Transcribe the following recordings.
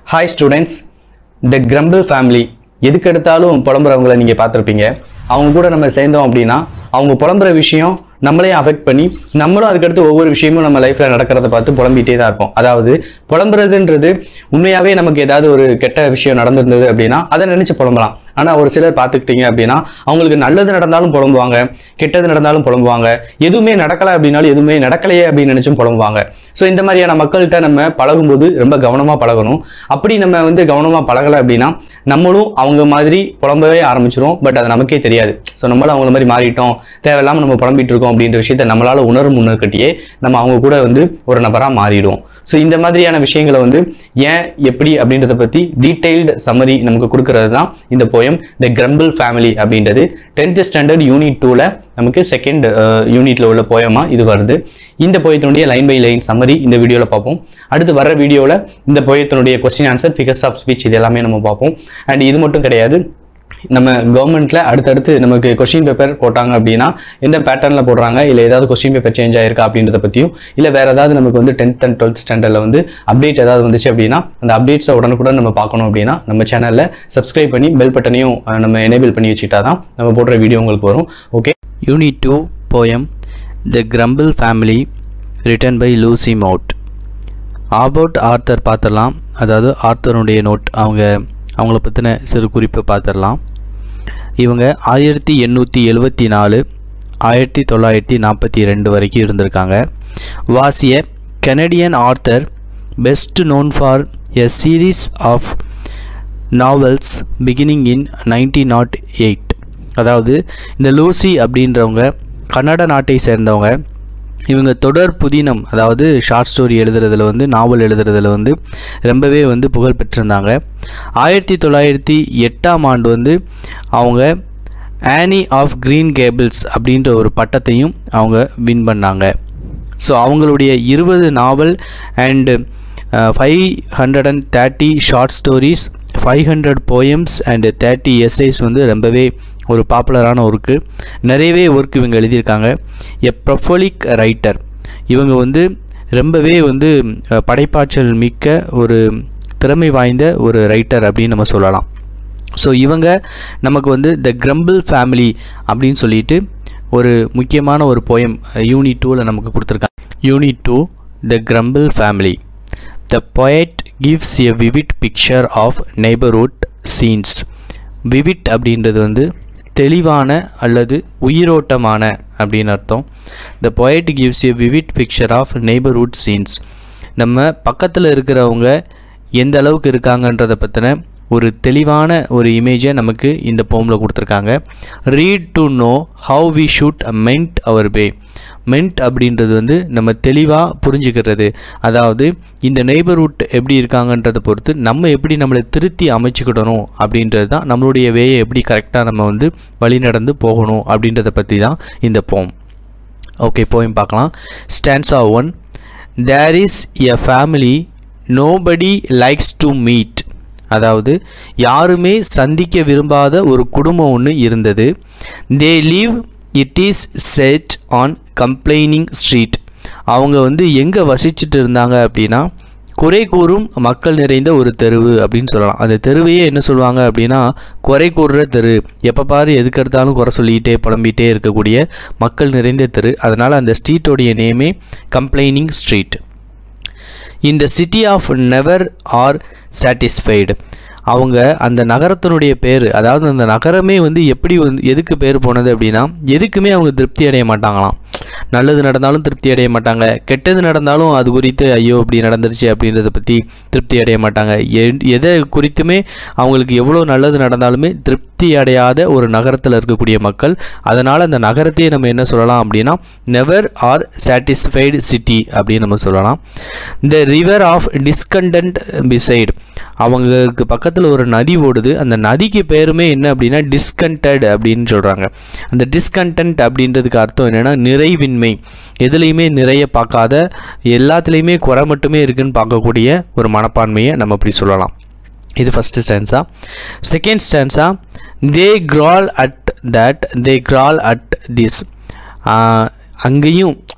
hi students the grumble family எதுக்கு எடுத்தாலும் புலம்புறவங்கள நீங்கள் பார்த்துருப்பீங்க அவங்க கூட நம்ம சேர்ந்தோம் அப்படின்னா அவங்க புலம்புற விஷயம் நம்மளையும் அஃபெக்ட் பண்ணி நம்மளும் அதுக்கடுத்து ஒவ்வொரு விஷயமும் நம்ம லைஃப்பில் நடக்கிறத பார்த்து புலம்பிகிட்டே தான் இருப்போம் அதாவது புலம்புறதுன்றது உண்மையாகவே நமக்கு ஏதாவது ஒரு கெட்ட விஷயம் நடந்திருந்தது அப்படின்னா அதை நினச்சி புலம்பலாம் ஆனால் ஒரு சிலர் பார்த்துக்கிட்டீங்க அப்படின்னா அவங்களுக்கு நல்லது நடந்தாலும் புலம்புவாங்க கெட்டது நடந்தாலும் புலம்புவாங்க எதுவுமே நடக்கலை அப்படின்னாலும் எதுவுமே நடக்கலையே அப்படின்னு நினச்சும் புலம்புவாங்க ஸோ இந்த மாதிரியான மக்கள்கிட்ட நம்ம பழகும்போது ரொம்ப கவனமாக பழகணும் அப்படி நம்ம வந்து கவனமாக பழகலை அப்படின்னா நம்மளும் அவங்க மாதிரி புலம்பவே ஆரம்பிச்சிரும் பட் அது நமக்கே தெரியாது ஸோ நம்மளும் அவங்கள மாதிரி மாறிட்டோம் தேவையில்லாமல் நம்ம புலம்பிட்டு இருக்கோம் அப்படின்ற விஷயத்த நம்மளால உணரும் முன்னர்கட்டியே நம்ம அவங்க கூட வந்து ஒரு நபராக மாறிடுவோம் ஸோ இந்த மாதிரியான விஷயங்களை வந்து ஏன் எப்படி அப்படின்றத பற்றி டீடைல்டு சம்மரி நமக்கு கொடுக்கறது தான் இந்த போயம் த கிரம்பிள் ஃபேமிலி அப்படின்றது டென்த் ஸ்டாண்டர்ட் யூனிட் டூவில் நமக்கு செகண்ட் யூனிட்ல உள்ள போயமா இது வருது இந்த போயத்தினுடைய லைன் பை லைன் சம்மரி இந்த வீடியோவில் பார்ப்போம் அடுத்து வர வீடியோவில் இந்த போயத்தினுடைய question answer figures of speech இது எல்லாமே நம்ம பார்ப்போம் அண்ட் இது மட்டும் கிடையாது நம்ம கவர்மெண்ட்ல அடுத்தடுத்து நமக்கு கொஸ்டின் பேப்பர் போட்டாங்க அப்படின்னா எந்த பேட்டர்னில் போடுறாங்க இல்லை ஏதாவது கொஸ்டின் பேப்பர் சேஞ்ச் ஆயிருக்கா அப்படின்றத பற்றியும் இல்லை வேற ஏதாவது நமக்கு வந்து டென்த் அண்ட் டுவெல்த் ஸ்டாண்டர்டில் வந்து அப்டேட் ஏதாவது வந்துச்சு அப்படின்னா அந்த அப்டேட்ஸை உடனுக்குடன் நம்ம பார்க்கணும் அப்படின்னா நம்ம சேனலில் சப்ஸ்கிரைப் பண்ணி பெல் பட்டனையும் அஹ், நம்ம எனேபிள் பண்ணி வச்சுக்கிட்டா தான் நம்ம போடுற வீடியோ உங்களுக்கு வரும் okay unit two poem the grumble family written by Lucy Maud about author பார்த்துடலாம் அதாவது ஆர்த்தருடைய நோட் அவங்க அவங்கள பற்றின சிறு குறிப்பை பார்த்துடலாம் இவங்க ஆயிரத்தி எண்ணூற்றி எழுவத்தி நாலு ஆயிரத்தி தொள்ளாயிரத்தி நாற்பத்தி ரெண்டு வரைக்கும் இருந்திருக்காங்க வாசிய Canadian author best known for a series of novels beginning in nineteen nought eight அதாவது இந்த லூசி அப்படின்றவங்க கன்னட நாட்டை சேர்ந்தவங்க இவங்க தொடர் புதினம் அதாவது ஷார்ட் ஸ்டோரி எழுதுறதுல வந்து நாவல் எழுதுறதுல வந்து ரொம்பவே வந்து புகழ் பெற்றிருந்தாங்க ஆயிரத்தி தொள்ளாயிரத்தி எட்டாம் ஆண்டு வந்து அவங்க ஆனி ஆஃப் கிரீன் கேபிள்ஸ் அப்படின்ற ஒரு பட்டத்தையும் அவங்க வின் பண்ணாங்க ஸோ அவங்களுடைய இருபது novel and five hundred and thirty short stories five hundred poems and thirty essays வந்து ரொம்பவே ஒரு பாப்புலரான ஒர்க்கு நிறையவே ஒர்க் இவங்க எழுதியிருக்காங்க எ ப்ரொஃபோலிக் ரைட்டர் இவங்க வந்து ரொம்பவே வந்து அஹ், படைப்பாற்றல் மிக்க ஒரு திறமை வாய்ந்த ஒரு ரைட்டர் அப்படின்னு நம்ம சொல்லலாம் ஸோ இவங்க நமக்கு வந்து த கிரம்பிள் ஃபேமிலி அப்படின்னு சொல்லிட்டு ஒரு முக்கியமான ஒரு போயம் யூனிட் டூவில் நமக்கு கொடுத்துருக்காங்க unit two the grumble family the poet gives a vivid picture of neighborhood scenes vivid அப்படின்றது வந்து தெளிவான அல்லது உயிரோட்டமான அப்படின்னு அர்த்தம் த poet gives a vivid picture of neighborhood scenes நம்ம பக்கத்தில் இருக்கிறவங்க எந்த அளவுக்கு இருக்காங்கன்றதை பற்றின ஒரு தெளிவான ஒரு இமேஜை நமக்கு இந்த போமில் கொடுத்துருக்காங்க read to know how we should mend our way mend அப்படின்றது வந்து நம்ம தெளிவாக புரிஞ்சுக்கிறது அதாவது இந்த நெய்பர்ஹுட் எப்படி இருக்காங்கன்றதை பொறுத்து நம்ம எப்படி நம்மளை திருத்தி அமைச்சுக்கிடணும் அப்படின்றது தான் நம்மளுடைய வேயை எப்படி கரெக்டாக நம்ம வந்து வழி நடந்து போகணும் அப்படின்றத பற்றி தான் இந்த போம் ஓகே போயும் பார்க்கலாம் stanza one there is a family nobody likes to meet அதாவது யாருமே சந்திக்க விரும்பாத ஒரு குடும்பம் ஒன்று இருந்தது they live it is sad on Complaining Street அவங்க வந்து எங்கே வசிச்சுட்டு இருந்தாங்க அப்படின்னா குறை கூறும் மக்கள் நிறைந்த ஒரு தெருவு அப்படின்னு சொல்லலாம் அந்த தெருவையே என்ன சொல்லுவாங்க அப்படின்னா குறை கூறுற தெரு எப்போ பாரு எதுக்கு எடுத்தாலும் குறை சொல்லிக்கிட்டே புலம்பிகிட்டே இருக்கக்கூடிய மக்கள் நிறைந்த தெரு அதனால் அந்த ஸ்ட்ரீட்டோடைய நேமே கம்ப்ளைனிங் ஸ்ட்ரீட் இந்த city of never are satisfied அவங்க அந்த நகரத்தினுடைய பேர் அதாவது அந்த நகரமே வந்து எப்படி வந்து எதுக்கு பேர் போனது அப்படின்னா எதுக்குமே அவங்க திருப்தி அடைய மாட்டாங்களாம் நல்லது நடந்தாலும் திருப்தி அடைய மாட்டாங்க கெட்டது நடந்தாலும் அது குறித்து ஐயோ இப்படி நடந்துருச்சு அப்படின்றத பற்றி திருப்தி அடைய மாட்டாங்க எ- எதை குறித்துமே அவங்களுக்கு எவ்வளோ நல்லது நடந்தாலுமே திருப்தி அடையாத ஒரு நகரத்தில் இருக்கக்கூடிய மக்கள் அதனால் அந்த நகரத்தையே நம்ம என்ன சொல்லலாம் அப்படின்னா நெவர் ஆர் சாட்டிஸ்ஃபைடு சிட்டி அப்படின்னு நம்ம சொல்லலாம் the river of discontent beside அவங்களுக்கு பக்கத்தில் ஒரு நதி ஓடுது அந்த நதிக்கு பேருமே என்ன அப்படின்னா டிஸ்கண்டட் அப்படின்னு சொல்கிறாங்க அந்த டிஸ்கண்டன்ட் அப்படின்றதுக்கு அர்த்தம் என்னென்னா நிறைவின்மை எதுலேயுமே நிறைய பார்க்காத எல்லாத்துலேயுமே குறை மட்டுமே இருக்குன்னு பார்க்கக்கூடிய ஒரு மனப்பான்மையை நம்ம இப்படி சொல்லலாம் இது first stanza second stanza they growl at that they growl at this அங்கேயும்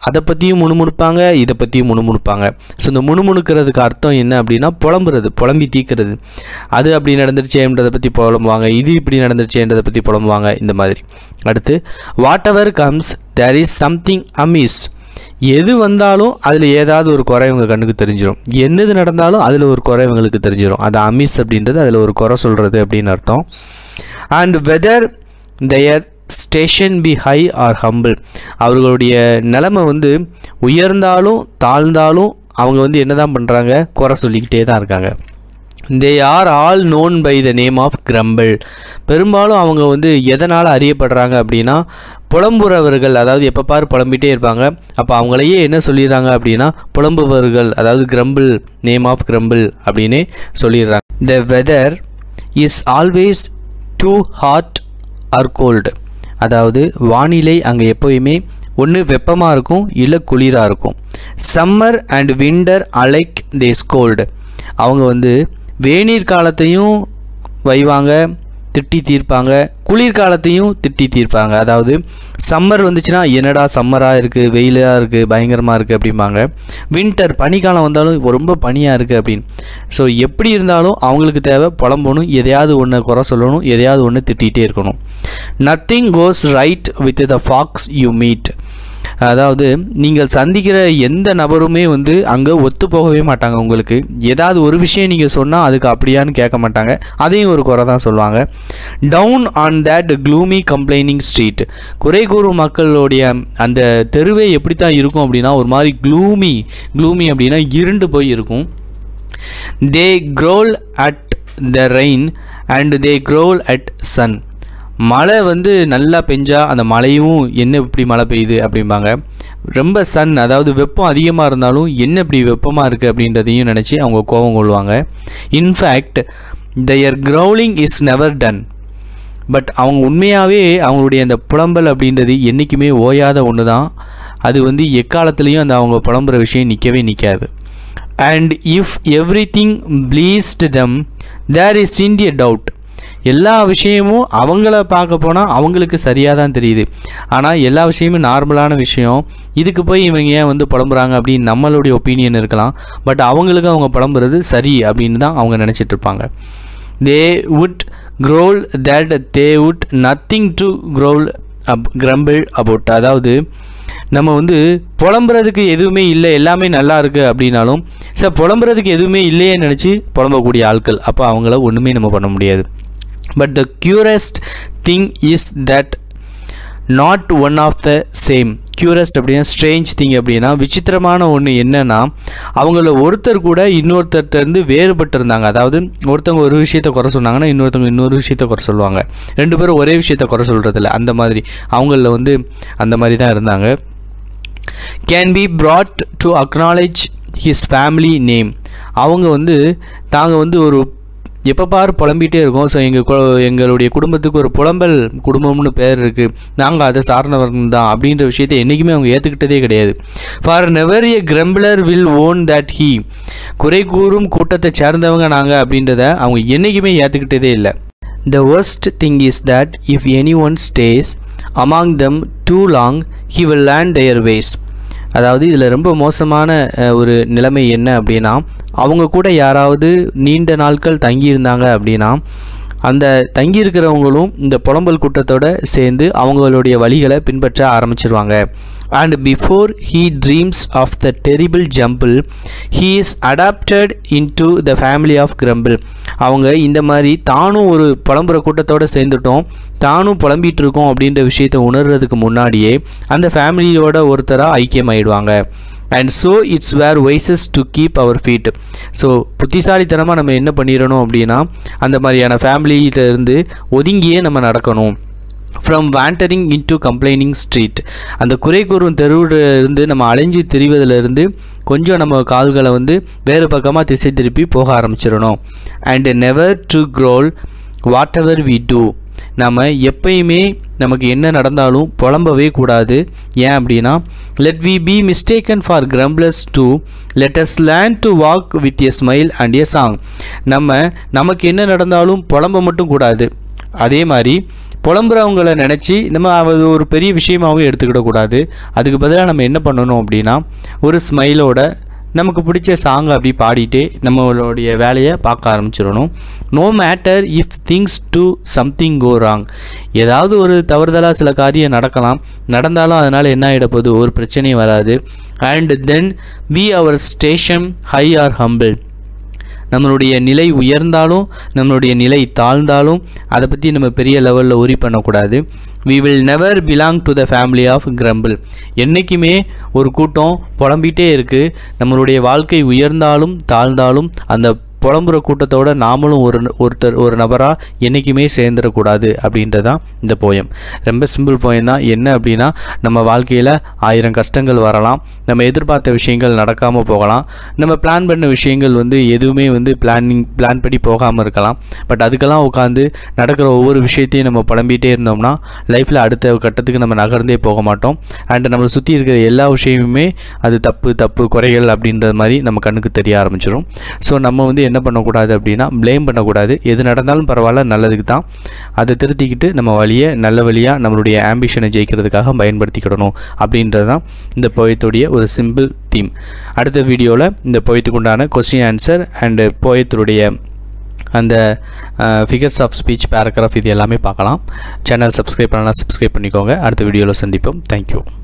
அதை பற்றியும் முணுமுணுப்பாங்க இதை பற்றியும் முணுமுணுப்பாங்க ஸோ இந்த முணுமுணுக்கிறதுக்கு அர்த்தம் என்ன அப்படின்னா புலம்புறது புலம்பி தீக்கிறது அது அப்படி நடந்துருச்சேன்றதை பற்றி புலம்புவாங்க இது இப்படி நடந்துருச்சேன்றதை பற்றி புலம்புவாங்க இந்த மாதிரி அடுத்து whatever comes there is something amiss எது வந்தாலும் அதில் ஏதாவது ஒரு குறை இவங்க கண்ணுக்கு தெரிஞ்சிடும் என்னது நடந்தாலும் அதில் ஒரு குறை இவங்களுக்கு தெரிஞ்சிடும் அது அமிஸ் அப்படின்றது அதில் ஒரு குறை சொல்கிறது அப்படின்னு அர்த்தம் and whether their station be high or humble அவர்களுடைய நிலைமை வந்து உயர்ந்தாலும் தாழ்ந்தாலும் அவங்க வந்து என்ன தான் பண்ணுறாங்க குறை சொல்லிக்கிட்டே தான் இருக்காங்க they are all known by the name of grumble பெரும்பாலும் அவங்க வந்து எதனால் அறியப்படுறாங்க அப்படின்னா புலம்புறவர்கள் அதாவது எப்போ பாரு புலம்பிட்டே இருப்பாங்க அப்போ அவங்களையே என்ன சொல்லிடுறாங்க அப்படின்னா புலம்புபவர்கள் அதாவது கிரம்பிள் நேம் ஆஃப் கிரம்பிள் அப்படின்னே சொல்லிடுறாங்க the weather is always too hot or cold அதாவது வானிலை அங்கே எப்போயுமே ஒன்று வெப்பமாக இருக்கும் இல்லை குளிராக இருக்கும் summer and winter alike they scold அவங்க வந்து வேநீர் காலத்தையும் வைவாங்க திட்டி தீர்ப்பாங்க குளிர்காலத்தையும் திட்டி தீர்ப்பாங்க அதாவது சம்மர் வந்துச்சுன்னா என்னடா சம்மராக இருக்குது வெயிலாக இருக்குது பயங்கரமாக இருக்குது அப்படிம்பாங்க வின்டர் பனிக்காலம் வந்தாலும் ரொம்ப பனியாக இருக்குது அப்படின்னு ஸோ எப்படி இருந்தாலும் அவங்களுக்கு தேவை புலம்பணும் எதையாவது ஒன்று குறை சொல்லணும் எதையாவது ஒன்று திட்டிகிட்டே இருக்கணும் nothing goes right with the folks you meet அதாவது நீங்கள் சந்திக்கிற எந்த நபருமே வந்து அங்கே ஒத்து போகவே மாட்டாங்க உங்களுக்கு ஏதாவது ஒரு விஷயம் நீங்கள் சொன்னால் அதுக்கு அப்படியான்னு கேட்க மாட்டாங்க அதையும் ஒரு குறை தான் சொல்லுவாங்க down on that gloomy Complaining Street குறை கூறும் மக்களுடைய அந்த தெருவே எப்படி தான் இருக்கும் அப்படின்னா ஒரு மாதிரி க்ளூமி க்ளூமி அப்படின்னா இருண்டு போய் இருக்கும் they growl at the rain and they growl at sun மழை வந்து நல்லா பெஞ்சா அந்த மழையும் என்ன இப்படி மழை பெய்யுது அப்படிம்பாங்க ரொம்ப சன் அதாவது வெப்பம் அதிகமாக இருந்தாலும் என்ன இப்படி வெப்பமாக இருக்குது அப்படின்றதையும் நினச்சி அவங்க கோபம் கொள்வாங்க in fact their growling is never done but அவங்க உண்மையாகவே அவங்களுடைய அந்த புலம்பல் அப்படின்றது என்றைக்குமே ஓயாத ஒன்று தான் அது வந்து எக்காலத்துலேயும் அந்த அவங்க புலம்புற விஷயம் நிற்கவே நிற்காது and if everything pleased them there is isn't a doubt எல்லா விஷயமும் அவங்கள பார்க்க போனால் அவங்களுக்கு சரியாக தான் தெரியுது ஆனால் எல்லா விஷயமும் நார்மலான விஷயம் இதுக்கு போய் இவங்க ஏன் வந்து புலம்புறாங்க அப்படின்னு நம்மளுடைய ஒப்பீனியன் இருக்கலாம் பட் அவங்களுக்கு அவங்க புலம்புறது சரி அப்படின்னு தான் அவங்க நினச்சிட்டு இருப்பாங்க they would growl that they would nothing to growl up grumble about அதாவது நம்ம வந்து புலம்புறதுக்கு எதுவுமே இல்லை எல்லாமே நல்லா இருக்குது அப்படின்னாலும் சார் புலம்புறதுக்கு எதுவுமே இல்லையே நினச்சி புலம்பக்கூடிய ஆட்கள் அப்போ அவங்கள ஒன்றுமே நம்ம பண்ண முடியாது but the queerest thing is that not one of the same queerest அப்படின்னா ஸ்ட்ரேஞ்ச் திங் அப்படின்னா விசித்திரமான ஒன்று என்னன்னா அவங்கள ஒருத்தர் கூட இன்னொருத்தர்கிட்ட இருந்து வேறுபட்டு இருந்தாங்க அதாவது ஒருத்தவங்க ஒரு விஷயத்த குறை சொன்னாங்கன்னா இன்னொருத்தவங்க இன்னொரு விஷயத்த குறை சொல்லுவாங்க ரெண்டு பேரும் ஒரே விஷயத்த குறை சொல்கிறதில்ல அந்த மாதிரி அவங்கள வந்து அந்த மாதிரி தான் இருந்தாங்க can be brought to acknowledge his family name அவங்க வந்து தாங்க வந்து ஒரு எப்போ பார் புலம்பிகிட்டே இருக்கோம் ஸோ எங்கள் எங்களுடைய குடும்பத்துக்கு ஒரு புலம்பல் குடும்பம்னு பேர் இருக்குது நாங்கள் அதை சார்ந்தவர்கள் தான் அப்படின்ற விஷயத்தை என்றைக்குமே அவங்க ஏற்றுக்கிட்டதே கிடையாது for never a grumbler will own that he குறை கூறும் கூட்டத்தை சேர்ந்தவங்க நாங்கள் அப்படின்றத அவங்க என்றைக்குமே ஏற்றுக்கிட்டதே இல்லை the worst thing is that if any one stays among them too long he will learn their ways அதாவது இதில் ரொம்ப மோசமான அஹ், ஒரு நிலைமை என்ன அப்படின்னா அவங்க கூட யாராவது நீண்ட நாட்கள் தங்கியிருந்தாங்க அப்படின்னா அந்த தங்கியிருக்கிறவங்களும் இந்த புலம்பல் கூட்டத்தோட சேர்ந்து அவங்களுடைய வழிகளை பின்பற்ற ஆரம்பிச்சிருவாங்க and before he dreams of the terrible jumble he is adopted into the family of grumble அவங்க இந்த மாதிரி தானும் ஒரு புலம்புற கூட்டத்தோட சேர்ந்துட்டோம் தானும் புலம்பிட்டு இருக்கோம் அப்படின்ற விஷயத்தை உணர்றதுக்கு முன்னாடியே அந்த ஃபேமிலியோட ஒருத்தராக ஐக்கியமாயிடுவாங்க and so it's were wise to keep our feet so புத்திசாலித்தனமாக நம்ம என்ன பண்ணிடணும் அப்படின்னா அந்த மாதிரியான ஃபேமிலியில இருந்து ஒதுங்கியே நம்ம நடக்கணும் from wandering into Complaining Street அந்த குறை கூறும் தெருவில் இருந்து நம்ம அலைஞ்சு திரிவதிலிருந்து கொஞ்சம் நம்ம கால்களை வந்து வேறு பக்கமாக திசை திருப்பி போக ஆரம்பிச்சிடணும் and never to growl whatever we do நம்ம எப்பயுமே நமக்கு என்ன நடந்தாலும் புலம்பவே கூடாது ஏன் அப்படின்னா let we be mistaken for grumblers too let us learn to walk with a smile and a song நம்ம நமக்கு என்ன நடந்தாலும் புலம்ப மட்டும் கூடாது அதே மாதிரி புலம்புறவங்களை நினச்சி நம்ம அது ஒரு பெரிய விஷயமாகவும் எடுத்துக்கிடக்கூடாது அதுக்கு பதிலாக நம்ம என்ன பண்ணணும் அப்படின்னா ஒரு ஸ்மைலோட நமக்கு பிடிச்ச சாங்கை அப்படி பாடிட்டே நம்மளுடைய வேலையை பார்க்க ஆரம்பிச்சிடணும் no matter if things do something go wrong ஏதாவது ஒரு தவறுதலாக சில காரியம் நடக்கலாம் நடந்தாலும் அதனால் என்ன ஆகிட போகுது ஒரு பிரச்சனையும் வராது and then be our station high or humble நம்மளுடைய நிலை உயர்ந்தாலும் நம்மளுடைய நிலை தாழ்ந்தாலும் அதை பற்றி நம்ம பெரிய லெவலில் உரி பண்ணக்கூடாது we will never belong to the family of grumble என்றைக்குமே ஒரு கூட்டம் புலம்பிகிட்டே இருக்குது நம்மளுடைய வாழ்க்கை உயர்ந்தாலும் தாழ்ந்தாலும் அந்த புலம்புற கூட்டத்தோட நாமளும் ஒரு ஒருத்தர் ஒரு நபராக என்றைக்குமே சேர்ந்துடக்கூடாது அப்படின்றதான் இந்த போயம் ரொம்ப சிம்பிள் போயம் தான் என்ன அப்படின்னா நம்ம வாழ்க்கையில் ஆயிரம் கஷ்டங்கள் வரலாம் நம்ம எதிர்பார்த்த விஷயங்கள் நடக்காமல் போகலாம் நம்ம பிளான் பண்ண விஷயங்கள் வந்து எதுவுமே வந்து பிளானிங் பிளான் படி போகாமல் இருக்கலாம் பட் அதுக்கெல்லாம் உட்காந்து நடக்கிற ஒவ்வொரு விஷயத்தையும் நம்ம புலம்பிகிட்டே இருந்தோம்னா லைஃப்பில் அடுத்த கட்டத்துக்கு நம்ம நகர்ந்தே போக மாட்டோம் அண்ட் நம்மளை சுற்றி இருக்கிற எல்லா விஷயமுமே அது தப்பு தப்பு குறைகள் அப்படின்ற மாதிரி நம்ம கண்ணுக்கு தெரிய ஆரம்பிச்சிடும் ஸோ நம்ம வந்து என்ன பண்ணக்கூடாது அப்படின்னா ப்ளேம் பண்ணக்கூடாது எது நடந்தாலும் பரவாயில்ல நல்லதுக்கு தான் அதை திருத்திக்கிட்டு நம்ம வழியை நல்ல வழியாக நம்மளுடைய ஆம்பிஷனை ஜெயிக்கிறதுக்காக பயன்படுத்திக்கிடணும் அப்படின்றது தான் இந்த போயத்துடைய ஒரு சிம்பிள் தீம் அடுத்த வீடியோவில் இந்த போயத்துக்கு உண்டான கொஸ்டின் ஆன்சர் அண்டு போயத்துடைய அந்த ஃபிகர்ஸ் ஆஃப் ஸ்பீச் பேராகிராஃப் இது எல்லாமே பார்க்கலாம் சேனல் சப்ஸ்கிரைப் பண்ணலாம் சப்ஸ்கிரைப் பண்ணிக்கோங்க அடுத்த வீடியோவில் சந்திப்போம் தேங்க்யூ